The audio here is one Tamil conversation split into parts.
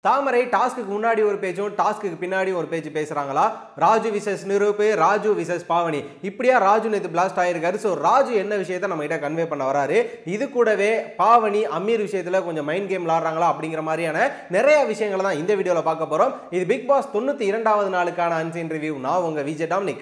தாமரை டாஸ்க்கு முன்னாடி ஒரு பேச்சும் டாஸ்க்கு பின்னாடி ஒரு பேச்சு பேசுறாங்களா ராஜு விசஸ் நிரூப் ராஜு விசஸ் பாவனி இப்படியா ராஜு நேத்து பிளாஸ்ட் ஆயிருக்காரு ஸோ ராஜு என்ன விஷயத்த நம்ம கிட்ட கன்வே பண்ண வராரு இது கூடவே பாவனி அமீர் விஷயத்துல கொஞ்சம் மைண்ட் கேம் விளாடுறாங்களா அப்படிங்கிற மாதிரியான நிறைய விஷயங்களை தான் இந்த வீடியோல பார்க்க போறோம் இது பிக் பாஸ் தொண்ணூத்தி இரண்டாவது நாளுக்கான அன்சீன் ரிவ்யூ நான் உங்க விஜய் டாம்னிக்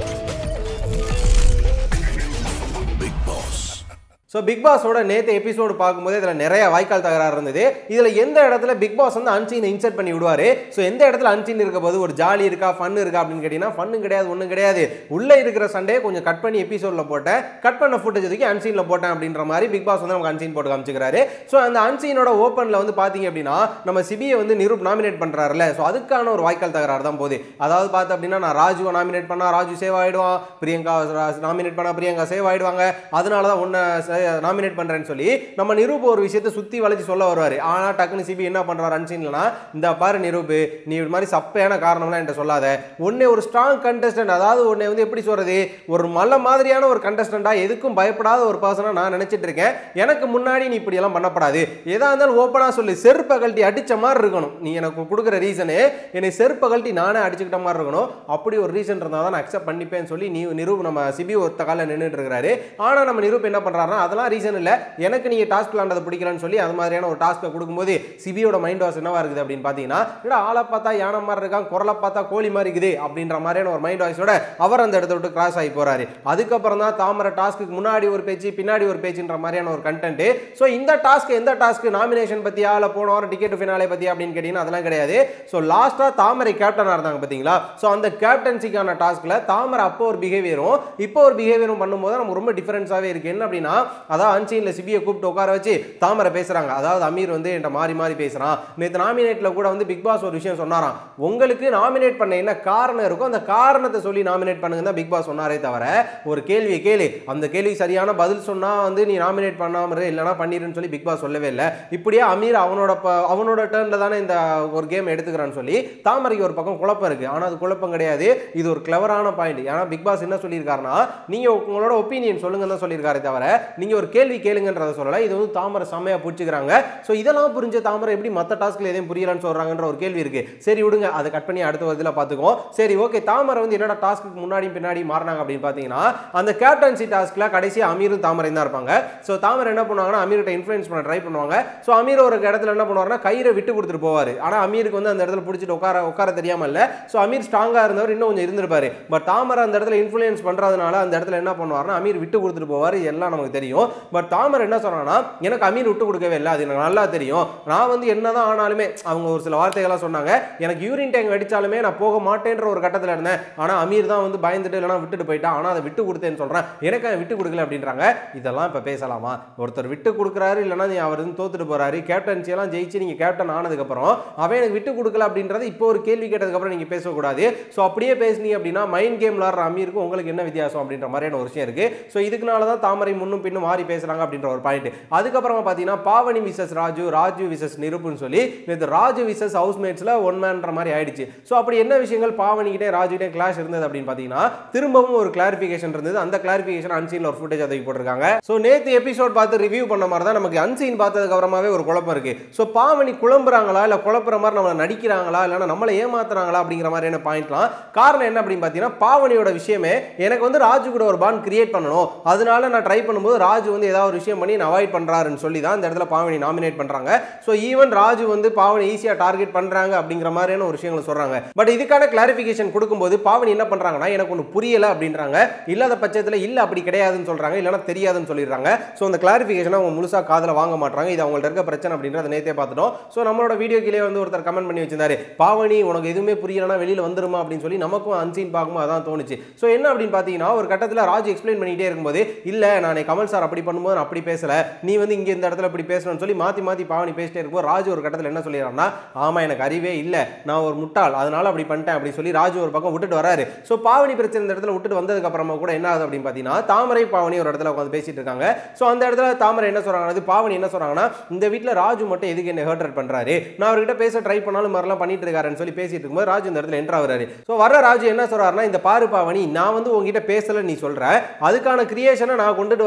ஸோ பிக் பாஸோட நேற்று எபிசோடு பார்க்கும்போது இதில் நிறைய வாய்க்கால் தகராறு இருந்தது இதில் எந்த இடத்துல பிக் பாஸ் வந்து அன்சீனை இன்சர்ட் பண்ணி விடுவார் ஸோ எந்த இடத்துல அன்சீன் இருக்க போது ஒரு ஜாலி இருக்கா ஃபன் இருக்கா அப்படின்னு கேட்டிங்கன்னா ஃபன்னும் கிடையாது ஒன்றும் கிடையாது உள்ளே இருக்கிற சண்டே கொஞ்சம் கட் பண்ணி எபிசோடில் போட்டேன் கட் பண்ண ஃபுட்டேஜ் தூக்கி அன்சீனில் போட்டேன் அப்படின்ற மாதிரி பிக் பாஸ் வந்து நமக்கு அன்சீன் போட்டு காமிச்சிக்கிறாரு ஸோ அந்த அன்சீனோட ஓப்பனில் வந்து பார்த்தீங்க அப்படின்னா நம்ம சிபியை வந்து நிரூப் நாமினேட் பண்ணுறாருல ஸோ அதுக்கான ஒரு வாய்க்கால் தகராறு தான் போகுது அதாவது பார்த்து அப்படின்னா நான் ராஜுவை நாமினேட் பண்ணால் ராஜு சேவ் ஆகிடுவான் பிரியங்கா நாமினேட் பண்ணால் பிரியங்கா சேவ் ஆகிடுவாங்க அதனால தான் உன்னை நாமினேட் பண்ணுறேன்னு சொல்லி நம்ம நிரூப் ஒரு விஷயத்தை சுற்றி வளைச்சு சொல்ல வருவார் ஆனால் டக்குன்னு சிபி என்ன பண்ணுறாரு அன்சீன்லனா இந்த பாரு நிரூப் நீ இது மாதிரி சப்பையான காரணம்லாம் என்கிட்ட சொல்லாத உன்னை ஒரு ஸ்ட்ராங் கண்டஸ்டன்ட் அதாவது உன்னை வந்து எப்படி சொல்கிறது ஒரு மல்ல மாதிரியான ஒரு கண்டஸ்டண்ட்டாக எதுக்கும் பயப்படாத ஒரு பர்சனாக நான் நினச்சிட்டு இருக்கேன் எனக்கு முன்னாடி நீ இப்படியெல்லாம் பண்ணப்படாது எதா இருந்தாலும் ஓப்பனாக சொல்லி செருப்பை கழட்டி அடித்த மாதிரி இருக்கணும் நீ எனக்கு கொடுக்குற ரீசனு என்னை செருப்பை கழட்டி நானே அடிச்சுக்கிட்ட மாதிரி இருக்கணும் அப்படி ஒரு ரீசன் இருந்தால் தான் நான் அக்செப்ட் பண்ணிப்பேன்னு சொல்லி நீ நிரூப் நம்ம சிபி ஒருத்த காலில் நின்றுட்டு இருக்கிறாரு ஆனால் நம்ம நிரூப் என்ன பண்ணுறாருன்னா அதெல்லாம் ரீசன் இல்லை எனக்கு நீங்கள் டாஸ்க் விளாண்டது பிடிக்கலன்னு சொல்லி அது மாதிரியான ஒரு டாஸ்க்கை கொடுக்கும்போது சிபியோட மைண்ட் வாஷ் என்னவா இருக்குது அப்படின்னு பார்த்தீங்கன்னா இல்லை ஆளை பார்த்தா யானை மாதிரி இருக்கான் குரலை பார்த்தா கோழி மாதிரி இருக்குது அப்படின்ற மாதிரியான ஒரு மைண்ட் வாஷோட அவர் அந்த இடத்த விட்டு கிராஸ் ஆகி போறாரு அதுக்கப்புறம் தான் தாமரை டாஸ்க்கு முன்னாடி ஒரு பேச்சு பின்னாடி ஒரு பேச்சுன்ற மாதிரியான ஒரு கண்டென்ட் ஸோ இந்த டாஸ்க் எந்த டாஸ்க் நாமினேஷன் பத்தியா இல்லை போன வாரம் டிக்கெட் ஃபினாலே பத்தி அப்படின்னு கேட்டீங்கன்னா அதெல்லாம் கிடையாது ஸோ லாஸ்ட்டாக தாமரை கேப்டனாக இருந்தாங்க பார்த்தீங்களா ஸோ அந்த கேப்டன்சிக்கான டாஸ்க்ல தாமரை அப்போ ஒரு பிஹேவியரும் இப்போ ஒரு பிஹேவியரும் பண்ணும்போது நமக்கு ரொம்ப டிஃபரன்ஸாகவே இருக்கு என்ன அப்படின்னா அதான் அன்சீனில் சிபியை கூப்பிட்டு உட்கார வச்சு தாமரை பேசுறாங்க அதாவது அமீர் வந்து என்கிட்ட மாறி மாறி பேசுறான் நேற்று நாமினேட்ல கூட வந்து பிக் பாஸ் ஒரு விஷயம் சொன்னாராம் உங்களுக்கு நாமினேட் பண்ண என்ன காரணம் இருக்கோ அந்த காரணத்தை சொல்லி நாமினேட் பண்ணுங்க தான் பிக் பாஸ் சொன்னாரே தவிர ஒரு கேள்வியை கேளு அந்த கேள்வி சரியான பதில் சொன்னா வந்து நீ நாமினேட் பண்ணாம இரு, இல்லைனா பண்ணிருன்னு சொல்லி பிக் பாஸ் சொல்லவே இல்லை இப்படியே அமீர் அவனோட ப- அவனோட டேர்ன்ல தானே இந்த ஒரு கேம் எடுத்துக்கிறான்னு சொல்லி தாமரைக்கு ஒரு பக்கம் குழப்பம் இருக்கு ஆனா அது குழப்பம் கிடையாது இது ஒரு கிளவரான பாயிண்ட் ஏன்னா பிக் பாஸ் என்ன சொல்லியிருக்காருன்னா நீங்க உங்களோட ஒப்பீனியன் சொல்லுங்க தான் சொல்லியிருக்காரு தவிர நீங்க ஒரு கேள்வி கேளுங்கன்றத சொல்லல இது வந்து தாமரை செம்மையா பிடிச்சிக்கிறாங்க ஸோ இதெல்லாம் புரிஞ்ச தாமரை எப்படி மற்ற டாஸ்க்ல எதையும் புரியலன்னு சொல்றாங்கன்ற ஒரு கேள்வி இருக்கு சரி விடுங்க அதை கட் பண்ணி அடுத்த வருதுல பார்த்துக்குவோம் சரி ஓகே தாமரை வந்து என்னடா டாஸ்க்கு முன்னாடி பின்னாடி மாறினாங்க அப்படின்னு பார்த்தீங்கன்னா அந்த கேப்டன்சி டாஸ்க்ல கடைசி அமீரும் தாமரை தான் இருப்பாங்க ஸோ தாமரை என்ன பண்ணுவாங்கன்னா அமீர்கிட்ட இன்ஃப்ளூயன்ஸ் பண்ண ட்ரை பண்ணுவாங்க ஸோ அமீர் ஒரு இடத்துல என்ன பண்ணுவாருன்னா கயிறை விட்டு கொடுத்துட்டு போவார் ஆனால் அமீருக்கு வந்து அந்த இடத்துல பிடிச்சிட்டு உட்கார உட்கார தெரியாம இல்ல ஸோ அமீர் ஸ்ட்ராங்காக இருந்தவர் இன்னும் கொஞ்சம் இருந்திருப்பாரு பட் தாமரை அந்த இடத்துல இன்ஃப்ளூயன்ஸ் பண்றதுனால அந்த இடத்துல என்ன பண்ணுவார்னா அமீர் விட்டு கொடுத்துட்டு போவார் எல்லாம் நமக்கு தெரியும் பட் தாமரை என்ன சொன்னாங்கன்னா எனக்கு அமீர் விட்டு கொடுக்கவே இல்லை அது எனக்கு நல்லா தெரியும் நான் வந்து என்னதான் ஆனாலுமே அவங்க ஒரு சில வார்த்தைகள்லாம் சொன்னாங்க எனக்கு யூரின் டேங்க் அடிச்சாலுமே நான் போக மாட்டேன்ற ஒரு கட்டத்தில் இருந்தேன் ஆனால் அமீர் தான் வந்து பயந்துட்டு இல்லைனா விட்டுட்டு போயிட்டான் ஆனால் அதை விட்டு கொடுத்தேன்னு சொல்கிறேன் எனக்கு அவன் விட்டு கொடுக்கல அப்படின்றாங்க இதெல்லாம் இப்போ பேசலாமா ஒருத்தர் விட்டு கொடுக்குறாரு இல்லைனா நீ அவர் வந்து தோத்துட்டு போறாரு கேப்டன்சி எல்லாம் ஜெயிச்சு நீங்கள் கேப்டன் ஆனதுக்கப்புறம் அவன் எனக்கு விட்டு கொடுக்கல அப்படின்றது இப்போ ஒரு கேள்வி கேட்டதுக்கப்புறம் நீங்கள் பேசக்கூடாது ஸோ அப்படியே பேசுனீங்க அப்படின்னா மைண்ட் கேம் விளாட்ற அமீருக்கும் உங்களுக்கு என்ன வித்தியாசம் அப்படின்ற மாதிரியான ஒரு விஷயம் இருக்கு ஸோ இதுக்குனால தான் தாமரை முன்னும் பின்னும் மாறி பேசுறாங்க அப்படின்ற ஒரு பாயிண்ட் அதுக்கப்புறமா பார்த்தீங்கன்னா பாவனி விசஸ் ராஜு ராஜு விசஸ் நிருப்புன்னு சொல்லி நேற்று ராஜு விசஸ் ஹவுஸ்மேட்ஸில் ஒன் மேன்ற மாதிரி ஆயிடுச்சு ஸோ அப்படி என்ன விஷயங்கள் பாவனிக்கிட்டே ராஜுகிட்டே கிளாஷ் இருந்தது அப்படின்னு பார்த்தீங்கன்னா திரும்பவும் ஒரு கிளாரிஃபிகேஷன் இருந்தது அந்த கிளாரிஃபிகேஷன் அன்சீனில் ஒரு ஃபுட்டேஜ் அதை போட்டிருக்காங்க ஸோ நேற்று எபிசோட் பார்த்து ரிவ்யூ பண்ண மாதிரி தான் நமக்கு அன்சீன் பார்த்ததுக்கு அப்புறமாவே ஒரு குழப்பம் இருக்கு ஸோ பாவனி குழம்புறாங்களா இல்லை குழப்புற மாதிரி நம்மளை நடிக்கிறாங்களா இல்லைன்னா நம்மளை ஏமாத்துறாங்களா அப்படிங்கிற மாதிரியான பாயிண்ட்லாம் காரணம் என்ன அப்படின்னு பார்த்தீங்கன்னா பாவனியோட விஷயமே எனக்கு வந்து ராஜு கூட ஒரு பாண்ட் கிரியேட் பண்ணணும் அதனால நான் ட்ரை பண்ணும்போது ராஜு வந்து ஏதாவது ஒரு விஷயம் பண்ணி அவாய்ட் பண்றாருன்னு சொல்லி தான் இந்த இடத்துல பாவனி நாமினேட் பண்றாங்க ஸோ ஈவன் ராஜு வந்து பாவனி ஈஸியாக டார்கெட் பண்றாங்க அப்படிங்கிற மாதிரியான ஒரு விஷயங்களை சொல்றாங்க பட் இதுக்கான கிளாரிஃபிகேஷன் கொடுக்கும்போது பாவனி என்ன பண்றாங்கன்னா எனக்கு ஒன்று புரியல அப்படின்றாங்க இல்லாத பட்சத்தில் இல்லை அப்படி கிடையாதுன்னு சொல்றாங்க இல்லைன்னா தெரியாதுன்னு சொல்லிடுறாங்க ஸோ அந்த கிளாரிஃபிகேஷனை அவங்க முழுசா காதில் வாங்க மாட்டாங்க இது அவங்கள்ட்ட இருக்க பிரச்சனை அப்படின்றத நேத்தே பார்த்துட்டோம் ஸோ நம்மளோட வீடியோ கீழே வந்து ஒருத்தர் கமெண்ட் பண்ணி வச்சிருந்தாரு பாவனி உனக்கு எதுவுமே புரியலனா வெளியில் வந்துருமா அப்படின்னு சொல்லி நமக்கும் அன்சீன் பார்க்கும்போது அதான் தோணுச்சு ஸோ என்ன அப்படின்னு பார்த்தீங்கன்னா ஒரு கட்டத்தில் ராஜு எக்ஸ்பிளைன் பண்ணிட்டே இருக்கும்போது இல்லை நான் கமல் சார் அப்படி பண்ணும்போது நான் அப்படி பேசல நீ வந்து இங்கே இந்த இடத்துல இப்படி பேசணும்னு சொல்லி மாற்றி மாற்றி பாவனி பேசிட்டே இருக்கும்போது ராஜு ஒரு கட்டத்தில் என்ன சொல்லிடுறாருன்னா ஆமாம் எனக்கு அறிவே இல்லை நான் ஒரு முட்டாள் அதனால அப்படி பண்ணிட்டேன் அப்படி சொல்லி ராஜு ஒரு பக்கம் விட்டுட்டு வராரு ஸோ பாவனி பிரச்சனை இந்த இடத்துல விட்டுட்டு வந்ததுக்கு அப்புறமா கூட என்ன ஆகுது அப்படின்னு பார்த்தீங்கன்னா தாமரை பாவனி ஒரு இடத்துல உட்காந்து பேசிட்டு இருக்காங்க ஸோ அந்த இடத்துல தாமரை என்ன சொல்றாங்கன்னா அது பாவனி என்ன சொல்றாங்கன்னா இந்த வீட்டில் ராஜு மட்டும் எதுக்கு என்ன ஹேர்ட் பண்றாரு நான் அவர்கிட்ட பேச ட்ரை பண்ணாலும் மாதிரிலாம் பண்ணிட்டு இருக்காருன்னு சொல்லி பேசிட்டு இருக்கும்போது ராஜு இந்த இடத்துல என்ட்ரு ஆகுறாரு ஸோ வர ராஜு என்ன சொல்றாருன்னா இந்த பாரு பாவனி நான் வந்து உங்ககிட்ட பேசல நீ சொல்ற அதுக்கான கிரியேஷனை நான் கொண்டுட்டு வரும்போது நீ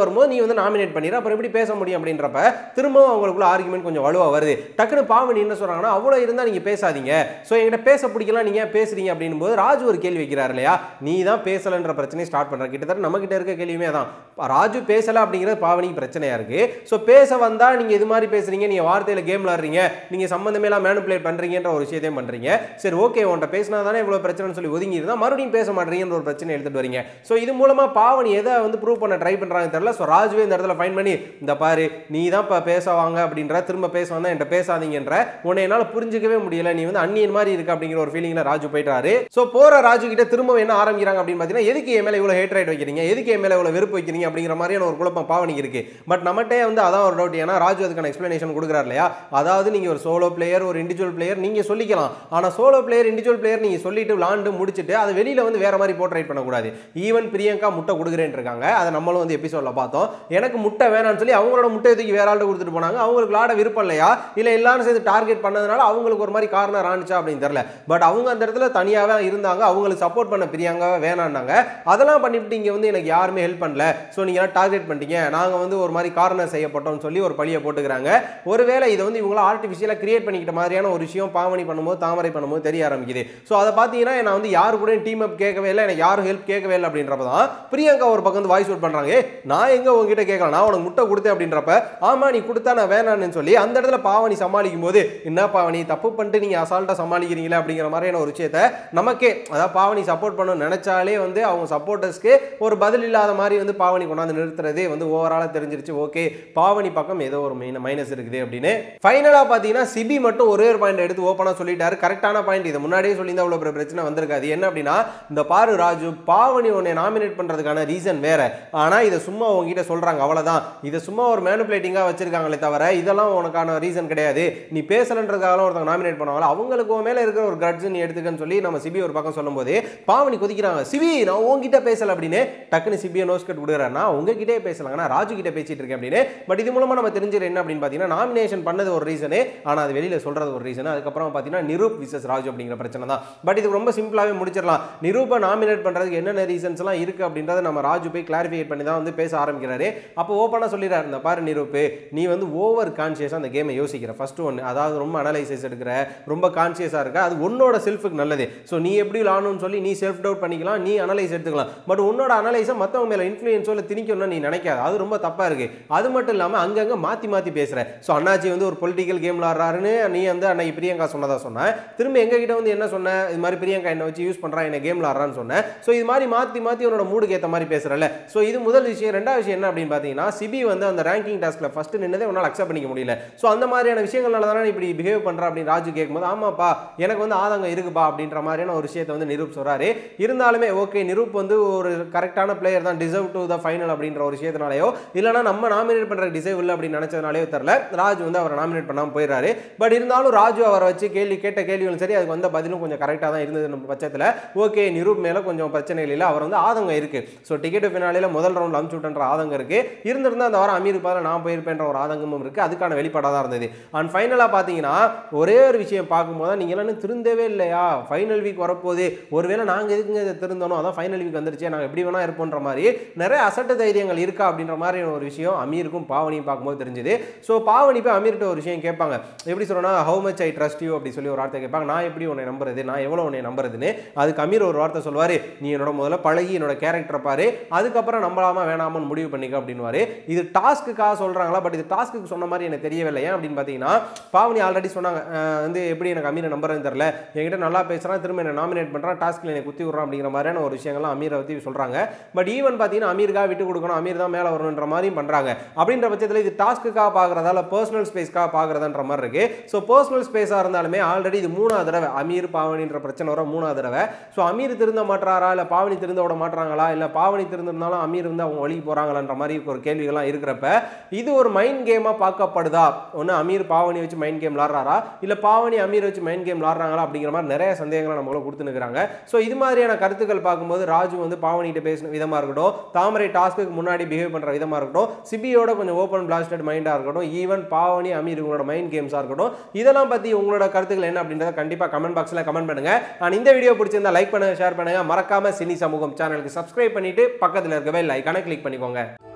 வந்து நாமினேட் பண்ணிடுற அப்புறம் எப்படி பேச முடியும் அப்படின்றப்ப திரும்பவும் அவங்களுக்குள்ள ஆர்குமெண்ட் கொஞ்சம் வலுவா வருது டக்குன்னு பாவனி என்ன சொல்றாங்கன்னா அவ்வளோ இருந்தால் நீங்க பேசாதீங்க ஸோ என்கிட்ட பேச பிடிக்கலாம் நீங்க ஏன் பேசுறீங்க அப்படின்னும் போது ராஜு ஒரு கேள்வி வைக்கிறார் இல்லையா நீ தான் பேசலன்ற பிரச்சனையை ஸ்டார்ட் பண்ற கிட்டத்தட்ட நம்ம கிட்ட இருக்க கேள்வியுமே தான் ராஜு பேசல அப்படிங்கிறது பாவனிக்கு பிரச்சனையா இருக்கு ஸோ பேச வந்தா நீங்க இது மாதிரி பேசுறீங்க நீங்க வார்த்தையில கேம் விளாடுறீங்க நீங்க சம்பந்தமே எல்லாம் மேனுப்புலேட் பண்றீங்கன்ற ஒரு விஷயத்தையும் பண்றீங்க சரி ஓகே உன்ட்ட பேசினா தானே இவ்வளவு பிரச்சனைன்னு சொல்லி ஒதுங்கி இருந்தா மறுபடியும் பேச மாட்டீங்கன்ற ஒரு பிரச்சனை எடுத்துட்டு வரீங்க ஸோ இது மூலமா பாவனி எதை வந்து ப்ரூவ் பண்ண ட்ரை பண்றாங்க தெரியல ஸோ ராஜுவே இந்த இடத்துல ஃபைன் பண்ணி இந்த பாரு நீ தான் இப்போ பேச வாங்க அப்படின்ற திரும்ப பேச வந்தா என்கிட்ட பேசாதீங்கன்ற உன்னை என்னால் புரிஞ்சுக்கவே முடியல நீ வந்து அந்நியன் மாதிரி இருக்கு அப்படிங்கிற ஒரு ஃபீலிங்ல ராஜு போயிட்டாரு ஸோ போற ராஜு கிட்ட திரும்ப என்ன ஆரம்பிக்கிறாங்க அப்படின்னு பார்த்தீங்கன்னா எதுக்கு என் மேல இவ்வளோ ஹேட் ரைட் வைக்கிறீங்க எதுக்கு என் மேல இவ்வளோ வெறுப்பு வைக்கிறீங்க அப்படிங்கிற மாதிரியான ஒரு குழப்பம் பாவனிக்கு இருக்கு பட் நம்மகிட்டே வந்து அதான் ஒரு டவுட் ஏன்னா ராஜு அதுக்கான எக்ஸ்பிளனேஷன் கொடுக்குறாரு இல்லையா அதாவது நீங்க ஒரு சோலோ பிளேயர் ஒரு இண்டிவிஜுவல் பிளேயர் நீங்க சொல்லிக்கலாம் ஆனா சோலோ பிளேயர் இண்டிவிஜுவல் பிளேயர் நீங்க சொல்லிட்டு விளாண்டு முடிச்சுட்டு அது வெளியில வந்து வேற மாதிரி போர்ட்ரைட் பண்ணக்கூடாது ஈவன் பிரியங்கா முட்டை கொடுக்குறேன்னு இருக்காங்க அதை நம்மளும் வந்து எபிசோட்ல பார்த்தோம் எனக்கு முட்டை வேணாம்னு சொல்லி அவங்களோட முட்டையை தூக்கி வேற ஆள்கிட்ட கொடுத்துட்டு போனாங்க அவங்களுக்கு விளாட விருப்பம் இல்லையா இல்ல எல்லாரும் சேர்ந்து டார்கெட் பண்ணதுனால அவங்களுக்கு ஒரு மாதிரி காரணம் ஆனிச்சா அப்படின்னு தெரியல பட் அவங்க அந்த இடத்துல தனியாவே இருந்தாங்க அவங்களுக்கு சப்போர்ட் பண்ண பிரியாங்க வேணான்னாங்க அதெல்லாம் பண்ணிவிட்டு இங்க வந்து எனக்கு யாருமே ஹெல்ப் பண்ணல ஸோ நீங்க டார்கெட் பண்ணிட்டீங்க நாங்க வந்து ஒரு மாதிரி காரணம் செய்யப்பட்டோம்னு சொல்லி ஒரு பழியை போட்டுக்கிறாங்க ஒருவேளை இதை வந்து இவங்கள ஆர்டிஃபிஷியலாக கிரியேட் பண்ணிக்கிட்ட மாதிரியான ஒரு விஷயம் பாவனி பண்ணும்போது தாமரை பண்ணும்போது தெரிய ஆரம்பிக்குது ஸோ அதை பார்த்தீங்கன்னா நான் வந்து யாரு கூட டீம் அப் கேட்கவே இல்லை எனக்கு யாரும் ஹெல்ப் கேட்கவே இல்லை அப்படின்றப்ப தான் பிரியங்கா ஒரு பக்கம் வந்து வாய்ஸ் அவுட் பண்ணுறாங்க "ஏய், நான் எங்க உங்ககிட்ட கேட்கலாம் நான் உனக்கு முட்டை கொடுத்தேன் அப்படின்றப்ப ஆமா நீ கொடுத்தா நான் வேணான்னு சொல்லி அந்த இடத்துல பாவனி சமாளிக்கும் போது என்ன பாவனி தப்பு பண்ணிட்டு நீங்க அசால்ட்டா சமாளிக்கிறீங்களே அப்படிங்கிற மாதிரியான ஒரு விஷயத்த நமக்கே அதாவது பாவனி சப்போர்ட் பண்ணணும்னு நினைச்சாலே வந்து அவங்க சப்போர்ட்டர்ஸ்க்கு ஒரு பதில் இல்லாத மாதிரி வந்து பாவனி கொண்டாந்து நிறுத்துறதே வந்து ஓவராலாக தெரிஞ்சிருச்சு ஓகே பாவனி பக்கம் ஏதோ ஒரு மெயின் மைனஸ் இருக்குது அப்படின்னு ஃபைனலாக பார்த்தீங்கன்னா சிபி மட்டும் ஒரே ஒரு பாயிண்ட் எடுத்து ஓப்பனாக சொல்லிட்டாரு கரெக்டான பாயிண்ட் இதை முன்னாடியே சொல்லியிருந்தா அவ்வளோ பெரிய பிரச்சனை வந்திருக்காது என்ன அப்படின்னா இந்த பாரு ராஜு பாவனி உன்னை நாமினேட் பண்ணுறதுக்கான ரீசன் வேற ஆனால் இதை சும்மா உங்ககிட்ட சொல்கிறாங்க அவ்வளோதான் இதை சும்மா ஒரு மேனுப்புலேட்டிங்காக வச்சிருக்காங்களே தவிர இதெல்லாம் உனக்கான ரீசன் கிடையாது நீ பேசலன்றதுக்காக ஒருத்தவங்க நாமினேட் பண்ணுவாங்க அவங்களுக்கு உன் மேலே இருக்கிற ஒரு கட்ஸ் நீ எடுத்துக்கன்னு சொல்லி நம்ம சிபி ஒரு பக்கம் சொல்லும்போது பாவனி கொதிக்கிறாங்க சிபி நான் உங்ககிட்ட பேசல அப்படின்னு டக்குன்னு சிபியை நோஸ் கட் கொடுக்குறாரு நான் உங்ககிட்டே பேசலாங்க நான் ராஜு கிட்ட பேசிட்டு இருக்கேன் அப்படின்னு பட் இது மூலமா நம்ம தெரிஞ்சுக்கிற என்ன அப்படின்னு பார்த்தீங்கன்னா நாமினேஷன் பண்ணது ஒரு ரீசனு ஆனால் அது வெளியில சொல்றது ஒரு ரீசன் அதுக்கப்புறம் பார்த்தீங்கன்னா நிரூப் விசஸ் ராஜு அப்படிங்கிற பிரச்சனை தான் பட் இது ரொம்ப சிம்பிளாகவே முடிச்சிடலாம் நிரூப்பை நாமினேட் பண்றதுக்கு என்னென்ன ரீசன்ஸ் எல்லாம் இருக்கு அப்படின்றத நம்ம ராஜு போய் கிளாரிஃபிகேட் பண்ணி தான் வந்து பேச ஆரம்பிக்கிறாரு அப்போ ஓப்பனாக சொல்லிடுறாரு இந்த பாரு நிரூப் நீ வந்து ஓவர் கான்சியஸாக அந்த கேமை யோசிக்கிற ஃபர்ஸ்ட் ஒன்று அதாவது ரொம்ப அனலைசிஸ் எடுக்கிற ரொம்ப கான்சியஸாக இருக்க அது உன்னோட செல்ஃபுக்கு நல்லது ஸோ நீ எப்படி விளாடணும்னு சொல்லி நீ செல்ஃப் டவுட் பண்ணிக்கலாம் நீ அனலைஸ் எடுத்துக்கலாம் பட் உன்னோட அனலைஸை மற்றவங்க மேலே இன்ஃப்ளூயன்ஸோ இல்லை திணிக்கணும்னு நீ நினைக்காத அது ரொம்ப தப்பாக இருக்கு அது மட்டும் இல்லாமல் அங்கங்கே மாற்றி மாற்றி பேசுகிற ஸோ அண்ணாச்சி வந்து ஒரு பொலிட்டிக்கல் கேம் விளாட்றாருன்னு நீ வந்து அன்னைக்கு பிரியங்கா சொன்னதா சொன்ன திரும்ப எங்ககிட்ட வந்து என்ன சொன்ன இது மாதிரி பிரியங்கா என்னை வச்சு யூஸ் பண்ணுறா என்ன கேம் விளாட்றான்னு சொன்னேன் ஸோ இது மாதிரி மாற்றி மாற்றி உன்னோட மூடுக்கு ஏற்ற மாதிரி பேசுகிறல ஸோ இது முதல் விஷயம் ரெண்டாவது விஷயம் என்ன அப்படின்னு பார்த்தீங்கன்னா சிபி வந்து அந்த ரேங்கிங் டாஸ்க்கில் ஃபஸ்ட்டு நின்னதே உன்னால் அக்செப்ட் பண்ணிக்க முடியல ஸோ அந்த மாதிரியான விஷயங்கள்னால தானே இப்படி பிஹேவ் பண்ணுற அப்படின்னு ராஜு கேட்கும்போது ஆமாப்பா எனக்கு வந்து ஆதங்கம் இருக்குப்பா அப்படின்ற மாதிரியான ஒரு விஷயத்தை வந்து நிரூப் சொல்கிறாரு இருந்தாலுமே ஓகே நிரூப் வந்து ஒரு கரெக்டான பிளேயர் தான் டிசர்வ் டு த ஃபைனல் அப்படின்ற ஒரு விஷயத்தினாலேயோ இல்லைனா நம்ம நாமினேட் பண்ணுற டிசர்வ் இல்லை அப்படின்னு நினச்சதுனாலேயோ தெரில ராஜு வந்து அவரை நாமினேட் பண்ணாமல் போயிடுறாரு பட் இருந்தாலும் ராஜு அவரை வச்சு கேள்வி கேட்ட கேள்விகளும் சரி அதுக்கு வந்த பதிலும் கொஞ்சம் கரெக்டாக தான் இருந்தது நம்ம பட்சத்தில் ஓகே நிரூப் மேலே கொஞ்சம் பிரச்சனை இல்லை அவர் வந்து ஆதங்கம் இருக்கு ஸோ டிக்கெட் ஃபினாலியில் முதல் ரவுண்ட் அமுச்சு விட்டுன்ற ஆதங்கம் இருக்கு இருந்திருந்தா அந்த வாரம் அமீர் பதில் நான் போயிருப்பேன்ற ஒரு ஆதங்கமும் இருக்கு அதுக்கான வெளிப்பாடாக தான் இருந்தது அண்ட் ஃபைனலாக பார்த்தீங்கன்னா ஒரே ஒரு விஷயம் பார்க்கும்போது தான் நீங்கள் எல்லாம் திருந்தவே இல்லையா ஃபைனல் வீக் வரப்போகுது ஒருவேளை நாங்கள் எதுக்குங்க இதை திருந்தணும் அதான் ஃபைனல் வீக் வந்துருச்சு நாங்கள் எப்படி வேணா இருப்போன்ற மாதிரி நிறைய அசட்டு தைரியங்கள் இருக்கா அப்படின்ற மாதிரி ஒரு விஷயம் அமீருக்கும் பாவனியும் பார்க்கும்போது தெரிஞ்சுது ஸோ பாவனி போய் அமீர்கிட்ட ஒரு விஷயம் கேட்பாங்க எப்படி சொல்லணும்னா how much I trust you அப்படி சொல்லி ஒரு வார்த்தை கேட்பாங்க நான் எப்படி உன்னை நம்புறது நான் எவ்வளோ உன்னை நம்புறதுன்னு அதுக்கு அமீர் ஒரு வார்த்தை சொல்லுவார் நீ என்னோட முதல்ல பழகி என்னோட கேரக்டரை பாரு அதுக்கப்புறம் நம்பலாமா வேணாமான்னு முடிவு பண்ணிக்க அப்படின்னுவாரு இது டாஸ்க்குக்காக சொல்றாங்களா பட் இது டாஸ்க்கு சொன்ன மாதிரி எனக்கு தெரியவில்லை ஏன் அப்படின்னு பார்த்தீங்கன்னா பாவனி ஆல்ரெடி சொன்னாங்க அஹ் வந்து எப்படி எனக்கு அமீரை நம்புறதுன்னு தெரியல என்கிட்ட நல்லா பேசுறான் திரும்ப என்ன நாமினேட் பண்றான் டாஸ்க்ல என்னை குத்தி விட்றான் அப்படிங்கிற மாதிரியான ஒரு விஷயங்கள்லாம் அமீரை பற்றி சொல்றாங்க பட் ஈவன் பார்த்தீங்கன்னா அமீருக்காக விட்டு கொடுக்கணும் அமீர் தான் மேலே வரணுன்ற மாதிரியும் பண்றாங்க அப்படின்ற பட்சத்தில் இது டாஸ்க்குக்காக பார்க்குறதால பர்சனல் ஸ்பேஸ்க்காக பார்க்குறதான்ற மாதிரி இருக்கு ஸோ பர்சனல் ஸ்பேஸாக இருந்தாலுமே ஆல்ரெடி இது மூணாவது தடவை அமீர் பாவனின்ற பிரச்சனை வர மூணாவது தடவை ஸோ அமீர் திருந்த மாட்டாரா இல்லை பாவனி திருந்த விட மாட்டாங்களா இல்லை பாவனி திருந்திருந்தாலும் அமீர் வந்து அவங்க வழிக்கு போகிறாங்களான்ற மாதிரி ஒரு கேள்விகள்லாம் இருக்கிறப்ப இது ஒரு மைண்ட் கேமாக பார்க்கப்படுதா ஒன்று அமீர் பாவனி வச்சு மைண்ட் கேம் விளாட்றாரா இல்லை பாவனி அமீர் வச்சு மைண்ட் கேம் விளாட்றாங்களா அப்படிங்கிற மாதிரி நிறைய சந்தேகங்களை நம்மள கொடுத்துனுக்குறாங்க ஸோ இது மாதிரியான கருத்துக்கள் பார்க்கும்போது ராஜு வந்து பாவனிகிட்ட பேசின விதமாக இருக்கட்டும் தாமரை டாஸ்க்கு முன்னாடி பிஹேவ் பண்ணுற விதமாக இருக்கட்டும் சிபியோட கொஞ்சம் ஓப்பன் பிளாஸ்டட் மைண்டாக இருக்கட்டும் ஈவன் பாவனி அமீர் உங்களோட மைண்ட் கேம்ஸாக இருக்கட்டும் இதெல்லாம் பற்றி உங்களோட கருத்துக்கள் என்ன அப்படின்றத கண்டிப்பாக கமெண்ட் பாக்ஸில் கமெண்ட் பண்ணுங்க நான் இந்த வீடியோ பிடிச்சிருந்தா லைக் பண்ணுங்க ஷேர் பண்ணுங்க மறக்காம சினி சமூகம் சேனலுக்கு சப்ஸ்கிரைப் பண்ணிட்டு பக்கத்தில் இருக்கவே லைக்கான கிளிக் பண்ணிக்கோங்க